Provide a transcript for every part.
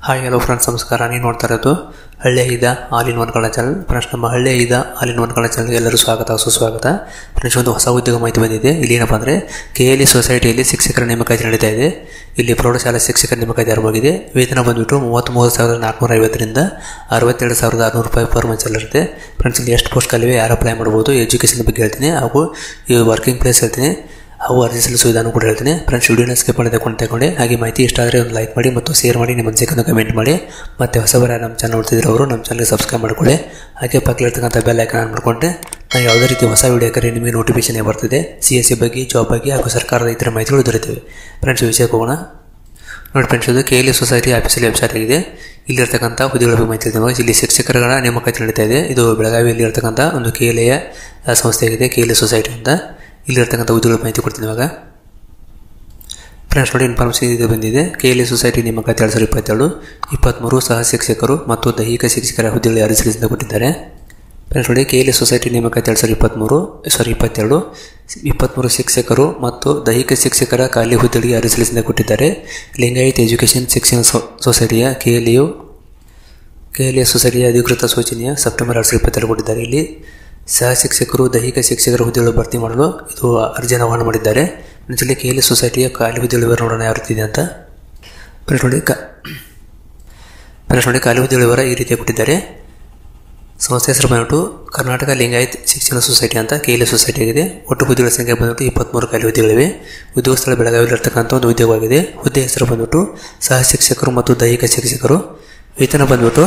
hi hello friends ನಮಸ್ಕಾರ ನೀವು ನೋಡ್ತಾ ಇರೋದು ಹಳ್ಳಿ ಐದ all in one Kannada channel friends ನಮ್ಮ ಹಳ್ಳಿ ಐದ ಆಲ್ ಇನ್ ಒನ್ ಕನ್ನಡ ಚಾನಲ್ಗೆ ಎಲ್ಲರೂ ಸ್ವಾಗತ ಸುಸ್ವಾಗತ ಫ್ರೆಂಡ್ಸ್ ಒಂದು ಹೊಸ ಉದ್ಯೋಗ ಮಾಹಿತಿ ಬಂದಿದೆ ಇಲ್ಲಿ ಏನಪ್ಪ ಅಂದರೆ ಕೆ ಎಲ್ ಇ ಸೊಸೈಟಿಯಲ್ಲಿ ಶಿಕ್ಷಕರ ನೇಮಕಾತಿ ನಡೀತಾ ಇದೆ ಇಲ್ಲಿ ಪ್ರೌಢಶಾಲಾ ಶಿಕ್ಷಕರ ನೇಮಕಾತಿ ಆರಂಭವಾಗಿದೆ ವೇತನ ಬಂದುಬಿಟ್ಟು ಮೂವತ್ತ್ಮೂರು ಸಾವಿರದ ನಾಲ್ಕುನೂರ ಐವತ್ತರಿಂದ ಅರವತ್ತೆರಡು ಸಾವಿರದ ಆರುನೂರು ರೂಪಾಯಿ ಪರ್ ಮಂತ್ ಇರುತ್ತೆ ಫ್ರೆಂಡ್ಸ್ ಇಲ್ಲಿ ಎಷ್ಟು ಪೋಸ್ಟ್ ಖಾಲಿವೆ ಯಾರು ಅಪ್ಲೈ ಮಾಡ್ಬೋದು ಎಜುಕೇಷನ್ ಬಗ್ಗೆ ಹೇಳ್ತೀನಿ ಹಾಗೂ ಈ ವರ್ಕಿಂಗ್ ಪ್ಲೇಸ್ ಹೇಳ್ತೀನಿ ಹಾಗೂ ಅರ್ಜಿ ಸಲ್ಲಿಸುವ ವಿಧಾನ ಕೂಡ ಹೇಳ್ತೀನಿ ಫ್ರೆಂಡ್ಸ್ ವಿಡಿಯೋನ ಸ್ಕಿಪ್ ಮಾಡಿ ತಗೊಂಡು ತಗೊಂಡೆ ಹಾಗೆ ಮಾಹಿತಿ ಇಷ್ಟ ಆದರೆ ಒಂದು ಲೈಕ್ ಮಾಡಿ ಮತ್ತು ಶೇರ್ ಮಾಡಿ ನಿಮ್ಮ ಅನಿಸಿಕೆಯನ್ನು ಕಮೆಂಟ್ ಮಾಡಿ ಮತ್ತು ಹೊಸಬರ ನಮ್ಮ ಚಾನಲ್ ನೋಡ್ತಿದ್ರು ಅವರು ನಮ್ಮ ಚಾನಲ್ಗೆ ಸಬ್ಸ್ಕ್ರೈಬ್ ಮಾಡ್ಕೊಳ್ಳಿ ಹಾಗೆ ಪಕ್ಕದಲ್ಲಿರ್ತಕ್ಕಂಥ ಬೆಲ್ ಐಕನ್ ಆನ್ ಮಾಡಿಕೊಂಡ್ರೆ ನಾವು ಯಾವುದೇ ರೀತಿ ಹೊಸ ವಿಡಿಯೋ ಕರೆ ನಿಮಗೆ ನೋಟಿಫಿಕೇಶನ್ ಬರ್ತಿದೆ ಸಿ ಎಸ್ ಸಿ ಬಗ್ಗೆ ಜಾಬ್ ಬಗ್ಗೆ ಹಾಗೂ ಸರ್ಕಾರದ ಇತರ ಮಾಹಿತಿಗಳು ದೊರೆತಿವೆ ಫ್ರೆಂಡ್ಸ್ ವಿಷಯಕ್ಕೆ ಹೋಗೋಣ ನೋಡಿ ಫ್ರೆಂಡ್ಸ್ ಇದು ಕೆ ಎಲ್ ಸೊಸೈಟಿ ಆಫೀಸಲ್ಲಿ ವೆಬ್ಸೈಟ್ ಆಗಿದೆ ಇಲ್ಲಿರ್ತಕ್ಕಂಥ ಹುದ್ದೆಗಳ ಬಗ್ಗೆ ಮಾಹಿತಿ ಹೇಳ್ತೀನಿ ಇವಾಗ ಇಲ್ಲಿ ಶಿಕ್ಷಕರುಗಳ ನೇಮಕಾತಿ ನಡೀತಾ ಇದೆ ಇದು ಬೆಳಗಾವಿಯಲ್ಲಿ ಇರ್ತಕ್ಕಂಥ ಒಂದು ಕೆ ಎಲ್ ಎಯ ಸಂಸ್ಥೆಯಾಗಿದೆ ಕೆ ಎಲ್ ಸೊಸೈಟಿ ಅಂತ ಇಲ್ಲಿರ್ತಕ್ಕಂಥ ಹುದ್ದೆಗಳ ಮಾಹಿತಿ ಕೊಡ್ತೀನಿ ಇವಾಗ ಫ್ರೆಂಡ್ಸ್ ನೋಡಿ ಇನ್ಫಾರ್ಮೇಷನ್ ಇದು ಬಂದಿದೆ ಕೆ ಎಲ್ ಎ ಸೊಸೈಟಿ ನೇಮಕಾತಿ ಎರಡು ಸಾವಿರದ ಇಪ್ಪತ್ತೆರಡು ಇಪ್ಪತ್ತ್ಮೂರು ಸಹ ಶಿಕ್ಷಕರು ಮತ್ತು ದೈಹಿಕ ಶಿಕ್ಷಕರ ಹುದ್ದೆಗಳ ಅರ್ಜಿ ಸಲ್ಲಿಸಿದ ಕೊಟ್ಟಿದ್ದಾರೆ ಫ್ರೆಂಡ್ಸ್ ನೋಡಿ ಕೆ ಎಲ್ ಎ ಸೊಸೈಟಿ ನೇಮಕಾತಿ ಎರಡು ಸಾವಿರದ ಇಪ್ಪತ್ತ್ಮೂರು ಸಾರಿ ಇಪ್ಪತ್ತೆರಡು ಇಪ್ಪತ್ತ್ಮೂರು ಶಿಕ್ಷಕರು ಮತ್ತು ದೈಹಿಕ ಶಿಕ್ಷಕರ ಖಾಲಿ ಹುದ್ದೆಗಳಿಗೆ ಅರ್ಜಿ ಸಲ್ಲಿಸಿದ ಕೊಟ್ಟಿದ್ದಾರೆ ಲಿಂಗಾಯತ್ ಎಜುಕೇಷನ್ ಶಿಕ್ಷಣ ಸೊಸೈಟಿಯ K L U K L A ಸೊಸೈಟಿಯ ಅಧಿಕೃತ ಸೂಚನೆಯ ಸೆಪ್ಟೆಂಬರ್ ಎರಡು ಸಾವಿರದ ಇಪ್ಪತ್ತೆರಡು ಕೊಟ್ಟಿದ್ದಾರೆ ಇಲ್ಲಿ ಸಹ ಶಿಕ್ಷಕರು ದೈಹಿಕ ಶಿಕ್ಷಕರ ಹುದ್ದೆಗಳು ಭರ್ತಿ ಮಾಡಲು ಇದು ಅರ್ಜಿಯನ್ನು ಆಹ್ವಾನ ಮಾಡಿದ್ದಾರೆ ಇಲ್ಲಿ ಕೆ ಎಲ್ ಸೊಸೈಟಿಯ ಖಾಲಿ ಹುದ್ದೆಗಳು ವಿವರ ನೋಡೋಣ ಯಾವ ರೀತಿ ಇದೆ ಅಂತ ಫ್ರೆಂಡ್ಸ್ ನೋಡಿ ಕ ಫ್ರೆಂಡ್ಸ್ ನೋಡಿ ಖಾಲಿ ಹುದ್ದೆಗಳ ವಿವರ ಈ ರೀತಿ ಕೊಟ್ಟಿದ್ದಾರೆ ಸಂಸ್ಥೆ ಹೆಸರು ಬಂದ್ಬಿಟ್ಟು ಕರ್ನಾಟಕ ಲಿಂಗಾಯತ್ ಶಿಕ್ಷಣ ಸೊಸೈಟಿ ಅಂತ ಕೆ ಎಲ್ ಸೊಸೈಟಿ ಆಗಿದೆ ಒಟ್ಟು ಹುದ್ದೆಗಳ ಸಂಖ್ಯೆ ಬಂದ್ಬಿಟ್ಟು ಇಪ್ಪತ್ತ್ಮೂರು ಖಾಲಿ ಹುದ್ದೆಗಳಿವೆ ಉದ್ಯೋಗ ಸ್ಥಳ ಬೆಳಗಾವಿಯಲ್ಲಿರ್ತಕ್ಕಂಥ ಒಂದು ಉದ್ಯೋಗವಾಗಿದೆ ಹುದ್ದೆ ಹೆಸರು ಬಂದ್ಬಿಟ್ಟು ಸಹ ಶಿಕ್ಷಕರು ಮತ್ತು ದೈಹಿಕ ಶಿಕ್ಷಕರು ವೇತನ ಬಂದ್ಬಿಟ್ಟು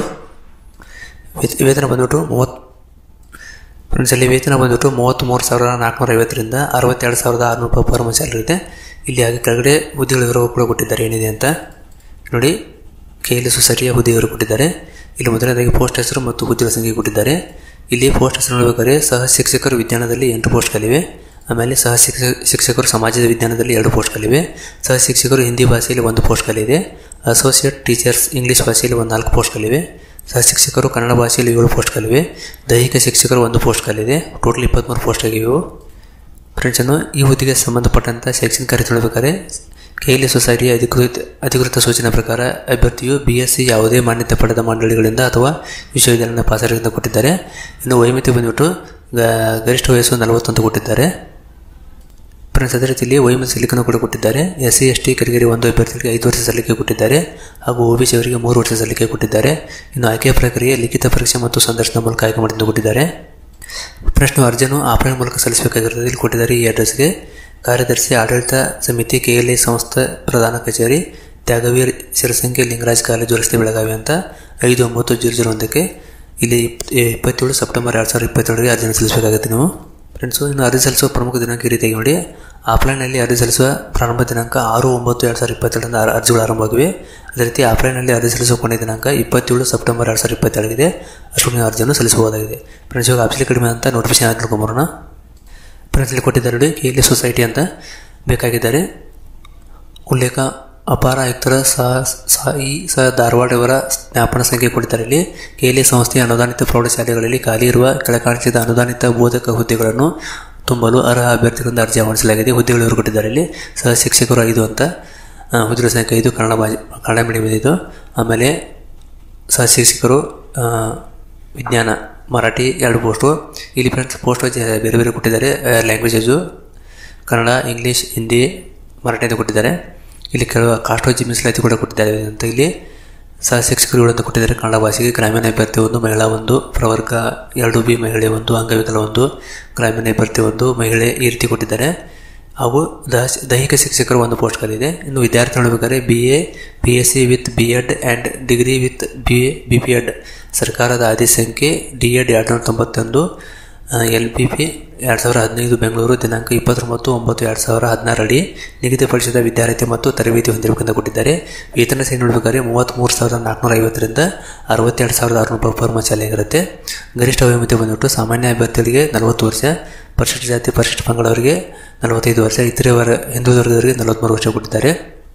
ವೇತನ ಬಂದ್ಬಿಟ್ಟು ಮೂವತ್ತು ಫ್ರೆಂಡ್ಸ್ ಇಲ್ಲಿ ವೇತನ ಬಂದ್ಬಿಟ್ಟು ಮೂವತ್ತ್ಮೂರು ಸಾವಿರದ ನಾಲ್ಕುನೂರ ಐವತ್ತರಿಂದ ಅರವತ್ತೆರಡು ಸಾವಿರದ ಆರುನೂರು ರೂಪಾಯಿ ಪರ್ ಮಂತ್ ಇರುತ್ತೆ ಇಲ್ಲಿ ಹಾಗೆ ಕೆಳಗಡೆ ಹುದ್ದೆಗಳ ವಿವರ ಕೂಡ ಕೊಟ್ಟಿದ್ದಾರೆ ಏನಿದೆ ಅಂತ ನೋಡಿ ಕೆ ಎಲ್ ಸೊಸೈಟಿಯ ಹುದ್ದೆ ವಿವರ ಕೊಟ್ಟಿದ್ದಾರೆ ಇಲ್ಲಿ ಮೊದಲನೇದಾಗಿ ಪೋಸ್ಟ್ ಹೆಸರು ಮತ್ತು ಹುದ್ದೆಗಳ ಸಂಖ್ಯೆ ಕೊಟ್ಟಿದ್ದಾರೆ ಇಲ್ಲಿ ಪೋಸ್ಟ್ ಹೆಸರು ನೋಡಬೇಕಾದ್ರೆ ಸಹ ಶಿಕ್ಷಕರು ವಿಜ್ಞಾನದಲ್ಲಿ ಎಂಟು ಪೋಸ್ಟ್ಗಳಿವೆ ಆಮೇಲೆ ಸಹ ಶಿಕ್ಷಕ ಶಿಕ್ಷಕರು ಸಮಾಜದ ವಿಜ್ಞಾನದಲ್ಲಿ ಎರಡು ಪೋಸ್ಟ್ಗಳಿವೆ ಸಹ ಶಿಕ್ಷಕರು ಹಿಂದಿ ಭಾಷೆಯಲ್ಲಿ ಒಂದು ಪೋಸ್ಟ್ಗಳಿದೆ ಅಸೋಸಿಯೇಟ್ ಟೀಚರ್ಸ್ ಇಂಗ್ಲೀಷ್ ಭಾಷೆಯಲ್ಲಿ ಒಂದು ನಾಲ್ಕು ಪೋಸ್ಟ್ಗಳಿವೆ ಸಹ ಶಿಕ್ಷಕರು ಕನ್ನಡ ಭಾಷೆಯಲ್ಲಿ ಏಳು ಪೋಸ್ಟ್ಗಳಿವೆ ದೈಹಿಕ ಶಿಕ್ಷಕರು ಒಂದು ಪೋಸ್ಟ್ಗಳಿದೆ ಟೋಟಲ್ ಇಪ್ಪತ್ತ್ಮೂರು ಪೋಸ್ಟ್ ಆಗಿವೆ ಫ್ರೆಂಡ್ಸನ್ನು ಈ ಹುದ್ದೆಗೆ ಸಂಬಂಧಪಟ್ಟಂಥ ಶೈಕ್ಷಣಿಕ ಕಾರ್ಯ ತಿಳಿಬೇಕಾದ್ರೆ ಕೆ ಎಲ್ ಸೊಸೈಟಿಯ ಅಧಿಕೃತ ಅಧಿಕೃತ ಸೂಚನೆ ಪ್ರಕಾರ ಅಭ್ಯರ್ಥಿಯು ಬಿ ಎಸ್ ಸಿ ಯಾವುದೇ ಮಾನ್ಯತೆ ಪಡೆದ ಮಂಡಳಿಗಳಿಂದ ಅಥವಾ ವಿಶ್ವವಿದ್ಯಾಲಯದ ಪಾಸರಿಂದ ಕೊಟ್ಟಿದ್ದಾರೆ ಇನ್ನು ವೈಮಿತಿ ಬಂದ್ಬಿಟ್ಟು ಗರಿಷ್ಠ ವಯಸ್ಸು ನಲವತ್ತೊಂದು ಕೊಟ್ಟಿದ್ದಾರೆ ಫ್ರೆಂಡ್ಸ್ ಅದೇ ರೀತಿಯಲ್ಲಿ ವೈಮನ್ ಸಲ್ಲಿಕೆಯನ್ನು ಕೂಡ ಕೊಟ್ಟಿದ್ದಾರೆ ಎಸ್ ಸಿ ಎಸ್ ಟಿ ಕರಿಗರಿ ಒಂದು ಅಭ್ಯರ್ಥಿಗಳಿಗೆ ಐದು ವರ್ಷ ಸಲ್ಲಿಕೆ ಕೊಟ್ಟಿದ್ದಾರೆ ಹಾಗೂ ಒ ಬಿ ಸಿ ಅವರಿಗೆ ಮೂರು ವರ್ಷ ಸಲ್ಲಿಕೆ ಕೊಟ್ಟಿದ್ದಾರೆ ಇನ್ನು ಆಯ್ಕೆ ಪ್ರಕ್ರಿಯೆ ಲಿಖಿತ ಪರೀಕ್ಷೆ ಮತ್ತು ಸಂದರ್ಶನ ಮೂಲಕ ಆಯ್ಕೆ ಮಾಡಿದ್ದು ಕೊಟ್ಟಿದ್ದಾರೆ ಪ್ರಶ್ನೆ ಅರ್ಜಿಯನ್ನು ಆಫ್ಲೈನ್ ಮೂಲಕ ಸಲ್ಲಿಸಬೇಕಾಗಿರುತ್ತದೆ ಇಲ್ಲಿ ಕೊಟ್ಟಿದ್ದಾರೆ ಈ ಅಡ್ರೆಸ್ಗೆ ಕಾರ್ಯದರ್ಶಿ ಆಡಳಿತ ಸಮಿತಿ ಕೆ ಎಲ್ ಎ ಸಂಸ್ಥೆ ಪ್ರಧಾನ ಕಚೇರಿ ತ್ಯಾಗವೀರ್ ಸಿರಸಂಖ್ಯೆ ಲಿಂಗರಾಜ್ ಕಾಲೇಜು ರಸ್ತೆ ಬೆಳಗಾವಿ ಅಂತ ಐದು ಒಂಬತ್ತು ಜೀರೋ ಜೀರೋ ಒಂದಕ್ಕೆ ಇಲ್ಲಿ ಇಪ್ಪತ್ತೇಳು ಸೆಪ್ಟೆಂಬರ್ ಎರಡು ಸಾವಿರದ ಇಪ್ಪತ್ತೇಳರಿಗೆ ಅರ್ಜಿಯನ್ನು ಸಲ್ಲಿಸಬೇಕಾಗುತ್ತೆ ನೀವು ಫ್ರೆಂಡ್ಸು ಇನ್ನು ಅರ್ಜಿ ಸಲ್ಲಿಸುವ ಪ್ರಮುಖ ದಿನಾಂಕ ಈ ರೀತಿಯಾಗಿ ನೋಡಿ ಆಫ್ಲೈನಲ್ಲಿ ಅರ್ಜಿ ಸಲ್ಲಿಸುವ ಪ್ರಾರಂಭ ದಿನಾಂಕ ಆರು ಒಂಬತ್ತು ಎರಡು ಸಾವಿರದ ಇಪ್ಪತ್ತೆರಡರಿಂದ ಅರ್ಜಿಗಳು ಆರಂಭವಾಗಿವೆ ಅದೇ ರೀತಿ ಆಫ್ಲೈನಲ್ಲಿ ಅರ್ಜಿ ಸಲ್ಲಿಸುವ ಕೊನೆಯ ದಿನಾಂಕ ಇಪ್ಪತ್ತೇಳು ಸೆಪ್ಟೆಂಬರ್ ಎರಡು ಸಾವಿರದ ಇಪ್ಪತ್ತೆರಡಿದೆ ಅಷ್ಟು ನೀವು ಅರ್ಜಿಯನ್ನು ಸಲ್ಲಿಸಬಹುದಾಗಿದೆ ಫ್ರೆಂಡ್ಸ್ ಇವಾಗ ಆಫೀಸಲ್ಲಿ ಕಡಿಮೆ ಅಂತ ನೋಟಿಫಿಕೇಶನ್ ಆಗಿ ತಿಳ್ಕೊಂಬರೋಣ ಫ್ರೆಂಡ್ಸ್ ಇಲ್ಲಿ ಕೊಟ್ಟಿದ್ದಾರೆ ನೋಡಿ ಕೆ ಎಲ್ ಸೊಸೈಟಿ ಅಂತ ಬೇಕಾಗಿದ್ದಾರೆ ಉಲ್ಲೇಖ ಅಪಾರ ಆಯುಕ್ತರ ಸಹ ಸಾಯಿ ಸಹ ಧಾರವಾಡ ಇವರ ಜ್ಞಾಪನ ಸಂಖ್ಯೆ ಕೊಟ್ಟಿದ್ದಾರೆ ಇಲ್ಲಿ ಕೆ ಎಲ್ ಸಂಸ್ಥೆಯ ಅನುದಾನಿತ ಪ್ರೌಢಶಾಲೆಗಳಲ್ಲಿ ಖಾಲಿ ಇರುವ ಕೆಳಕಾಣಿಸಿದ ಅನುದಾನಿತ ಬೋಧಕ ಹುದ್ದೆಗಳನ್ನು ತುಂಬಲು ಅರ್ಹ ಅಭ್ಯರ್ಥಿಗಳಿಂದ ಅರ್ಜಿ ಆಹ್ವಾನಿಸಲಾಗಿದೆ ಹುದ್ದೆಗಳು ಇವರು ಕೊಟ್ಟಿದ್ದಾರೆ ಇಲ್ಲಿ ಸಹ ಶಿಕ್ಷಕರು ಐದು ಅಂತ ಹುದ್ದೆಗಳ ಸಂಖ್ಯೆ ಐದು ಕನ್ನಡ ಭಾಷೆ ಕನ್ನಡ ಮೀಡಿಯಂ ಇದು ಆಮೇಲೆ ಸಹ ಶಿಕ್ಷಕರು ವಿಜ್ಞಾನ ಮರಾಠಿ ಎರಡು ಪೋಸ್ಟು ಇಲ್ಲಿ ಫ್ರೆಂಡ್ಸ್ ಪೋಸ್ಟ್ ಬೇರೆ ಬೇರೆ ಕೊಟ್ಟಿದ್ದಾರೆ ಲ್ಯಾಂಗ್ವೇಜಸ್ಸು ಕನ್ನಡ ಇಂಗ್ಲೀಷ್ ಹಿಂದಿ ಮರಾಠಿ ಅಂತ ಕೊಟ್ಟಿದ್ದಾರೆ ಇಲ್ಲಿ ಕೆಲವು ಕಾಸ್ಟ್ ವೈಸ್ ಮೀಸಲಾತಿ ಕೂಡ ಕೊಟ್ಟಿದ್ದಾರೆ ಅಂತ ಇಲ್ಲಿ ಸಹ ಶಿಕ್ಷಕರುಗಳು ಅಂತ ಕೊಟ್ಟಿದ್ದಾರೆ ಕನ್ನಡ ಭಾಷೆಗೆ ಗ್ರಾಮೀಣ ಅಭ್ಯರ್ಥಿ ಒಂದು ಮಹಿಳಾ ಒಂದು ಪ್ರವರ್ಗ ಎರಡು ಬಿ ಮಹಿಳೆ ಒಂದು ಅಂಗವಿಕಲ ಒಂದು ಗ್ರಾಮೀಣ ಅಭ್ಯರ್ಥಿ ಒಂದು ಮಹಿಳೆ ಈ ರೀತಿ ಕೊಟ್ಟಿದ್ದಾರೆ ಹಾಗೂ ದೈಹಿಕ ಶಿಕ್ಷಕರು ಒಂದು ಪೋಸ್ಟ್ಗಳಿದೆ ಇನ್ನು ವಿದ್ಯಾರ್ಥಿ ನೋಡಬೇಕಾದ್ರೆ B A P S C with B Ed and degree with B A B P Ed ಸರ್ಕಾರದ ಆದೇಶ ಸಂಖ್ಯೆ ಡಿ ಎಡ್ ಎರಡು ನೂರ ತೊಂಬತ್ತೊಂದು ಎಲ್ ಪಿ ಪಿ ಎರಡು ಸಾವಿರ ಹದಿನೈದು ಬೆಂಗಳೂರು ದಿನಾಂಕ ಇಪ್ಪತ್ತೊಂಬತ್ತು ಒಂಬತ್ತು ಎರಡು ಸಾವಿರ ಹದಿನಾರಡಿ ನಿಗದಿಪಡಿಸಿದ ವಿದ್ಯಾರ್ಥಿ ಮತ್ತು ತರಬೇತಿ ಹೊಂದಿರಬೇಕೆಂದು ಕೊಟ್ಟಿದ್ದಾರೆ ವೇತನ ಸೇರಿ ನೋಡಬೇಕಾದ್ರೆ ಮೂವತ್ತ್ಮೂರು ಸಾವಿರದ ನಾಲ್ಕುನೂರ ಐವತ್ತರಿಂದ ಅರವತ್ತೆರಡು ಸಾವಿರದ ಆರುನೂರು ರೂಪಾಯಿ ಪರ್ ಮಂತ್ ಆಗಿರುತ್ತೆ ಗರಿಷ್ಠ ವಯೋಮಿತಿ ಬಂದ್ಬಿಟ್ಟು ಸಾಮಾನ್ಯ ಅಭ್ಯರ್ಥಿಗಳಿಗೆ ನಲವತ್ತು ವರ್ಷ ಪರಿಶಿಷ್ಟ ಜಾತಿ ಪರಿಶಿಷ್ಟ ಪಂಗಡವರಿಗೆ ನಲವತ್ತೈದು ವರ್ಷ ಇತರೆ ವರ ಹಿಂದೂ ವರ್ಗದವರಿಗೆ ನಲವತ್ತ್ಮೂರು ವರ್ಷ ಕೊಟ್ಟಿದ್ದಾರೆ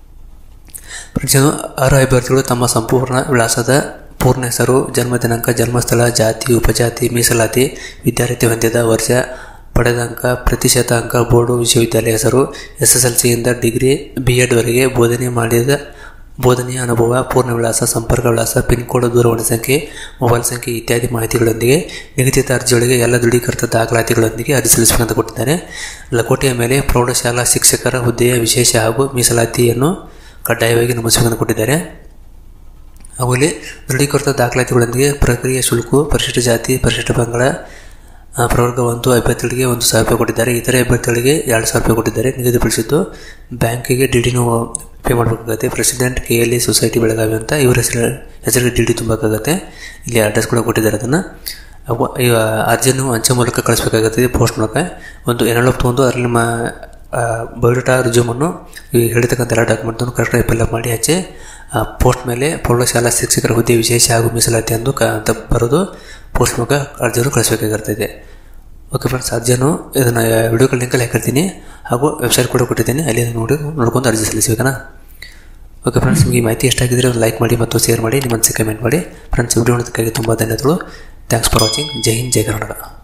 ಫ್ರೆಂಡ್ಸ್ ಅರ್ಹ ಅಭ್ಯರ್ಥಿಗಳು ತಮ್ಮ ಸಂಪೂರ್ಣ ವಿಳಾಸದ ಪೂರ್ಣ ಹೆಸರು ಜನ್ಮ ದಿನಾಂಕ ಜನ್ಮಸ್ಥಳ ಜಾತಿ ಉಪಜಾತಿ ಮೀಸಲಾತಿ ವಿದ್ಯಾರ್ಥಿ ಹೊಂದಿದ ವರ್ಷ ಪಡೆದ ಅಂಕ ಪ್ರತಿಶತ ಅಂಕ ಬೋರ್ಡು ವಿಶ್ವವಿದ್ಯಾಲಯ ಹೆಸರು ಎಸ್ ಎಸ್ ಎಲ್ ಸಿಯಿಂದ ಡಿಗ್ರಿ ಬಿ ಎಡ್ವರೆಗೆ ಬೋಧನೆ ಮಾಡಿದ ಬೋಧನೆಯ ಅನುಭವ ಪೂರ್ಣ ವಿಳಾಸ ಸಂಪರ್ಕ ವಿಳಾಸ ಪಿನ್ ಕೋಡ್ ದೂರವಾಣಿ ಸಂಖ್ಯೆ ಮೊಬೈಲ್ ಸಂಖ್ಯೆ ಇತ್ಯಾದಿ ಮಾಹಿತಿಗಳೊಂದಿಗೆ ನಿಗದಿತ ಅರ್ಜಿಯೊಳಗೆ ಎಲ್ಲ ದೃಢೀಕೃತ ದಾಖಲಾತಿಗಳೊಂದಿಗೆ ಅರ್ಜಿ ಸಲ್ಲಿಸಬೇಕಂತ ಕೊಟ್ಟಿದ್ದಾರೆ ಲಕೋಟೆಯ ಮೇಲೆ ಪ್ರೌಢಶಾಲಾ ಶಿಕ್ಷಕರ ಹುದ್ದೆಯ ವಿಶೇಷ ಹಾಗೂ ಮೀಸಲಾತಿಯನ್ನು ಕಡ್ಡಾಯವಾಗಿ ನಮೂದಿಸಬೇಕಂತ ಕೊಟ್ಟಿದ್ದಾರೆ ಅವುಗಳಲ್ಲಿ ದೃಢೀಕೃತ ದಾಖಲಾತಿಗಳೊಂದಿಗೆ ಪ್ರಕ್ರಿಯೆ ಶುಲ್ಕು ಪರಿಶಿಷ್ಟ ಜಾತಿ ಪರಿಶಿಷ್ಟ ಪಂಗಡ ಆ, ಪ್ರವರ್ಗ ಒಂದು ಅಭ್ಯರ್ಥಿಗಳಿಗೆ ಒಂದು ಸಾವಿರ ರೂಪಾಯಿ ಕೊಟ್ಟಿದ್ದಾರೆ ಇತರೆ ಅಭ್ಯರ್ಥಿಗಳಿಗೆ ಎರಡು ಸಾವಿರ ರೂಪಾಯಿ ಕೊಟ್ಟಿದ್ದಾರೆ ನಿಗದಿಪಡಿಸಿದ್ದು ಬ್ಯಾಂಕಿಗೆ ಡಿ ಡಿನೂ ಪೇ ಮಾಡಬೇಕಾಗುತ್ತೆ president K L E society Belagavi ಅಂತ ಇವ್ರ ಹೆಸರು ಹೆಸರಿಗೆ ಡಿ ಡಿ ತುಂಬಬೇಕಾಗತ್ತೆ ಇಲ್ಲಿ ಅಡ್ರೆಸ್ ಕೂಡ ಕೊಟ್ಟಿದ್ದಾರೆ ಅದನ್ನು ಅವು ಈ ಅರ್ಜಿಯನ್ನು ಅಂಚೆ ಮೂಲಕ ಕಳಿಸ್ಬೇಕಾಗುತ್ತದೆ ಪೋಸ್ಟ್ ಮೂಲಕ ಒಂದು ಎನ್ವೆಲಪ್ ತೊಗೊಂಡು ಅದರಲ್ಲಿ ನಿಮ್ಮ ಬಯೋಡಾಟಾ ರಿಸ್ಯೂಮನ್ನು ಈ ಹೇಳಿರ್ತಕ್ಕಂಥ ಎಲ್ಲ ಡಾಕ್ಯುಮೆಂಟನ್ನು ಕರೆಕ್ಟಾಗಿ ಫಿಲ್ಅಪ್ ಮಾಡಿ ಹಚ್ಚಿ ಆ ಪೋಸ್ಟ್ ಮೇಲೆ ಪ್ರೌಢಶಾಲಾ ಶಿಕ್ಷಕರ ಹುದ್ದೆ ವಿಶೇಷ ಹಾಗೂ ಮೀಸಲಾತಿ ಎಂದು ಕ ಅಂತ ಬರೋದು ಪೋಸ್ಟ್ ಮೂಲಕ ಅರ್ಜಿಯನ್ನು ಕಳಿಸಬೇಕಾಗಿರ್ತದೆ ಓಕೆ ಫ್ರೆಂಡ್ಸ್ ಅರ್ಜಿಯನ್ನು ಇದನ್ನು ವಿಡಿಯೋ ಲಿಂಕಲ್ಲಿ ಹಾಕಿರ್ತೀನಿ ಹಾಗೂ ವೆಬ್ಸೈಟ್ ಕೂಡ ಕೊಟ್ಟಿದ್ದೀನಿ ಅಲ್ಲಿ ನೋಡಿ ನೋಡ್ಕೊಂಡು ಅರ್ಜಿ ಸಲ್ಲಿಸಬೇಕನಾ ಓಕೆ ಫ್ರೆಂಡ್ಸ್ ನಿಮಗೆ ಈ ಮಾಹಿತಿ ಎಷ್ಟಾಗಿದ್ದರೆ ಒಂದು ಲೈಕ್ ಮಾಡಿ ಮತ್ತು ಶೇರ್ ಮಾಡಿ ನಿಮ್ಮ ಅನಿಸಿಕೆ ಕಮೆಂಟ್ ಮಾಡಿ ಫ್ರೆಂಡ್ಸ್ ವಿಡಿಯೋ ನೋಡೋದಕ್ಕಾಗಿ ತುಂಬ ಧನ್ಯವಾದಗಳು ಥ್ಯಾಂಕ್ಸ್ ಫಾರ್ ವಾಚಿಂಗ್ ಜೈ ಹಿಂದ್ ಜೈ ಕರ್ನಾಟಕ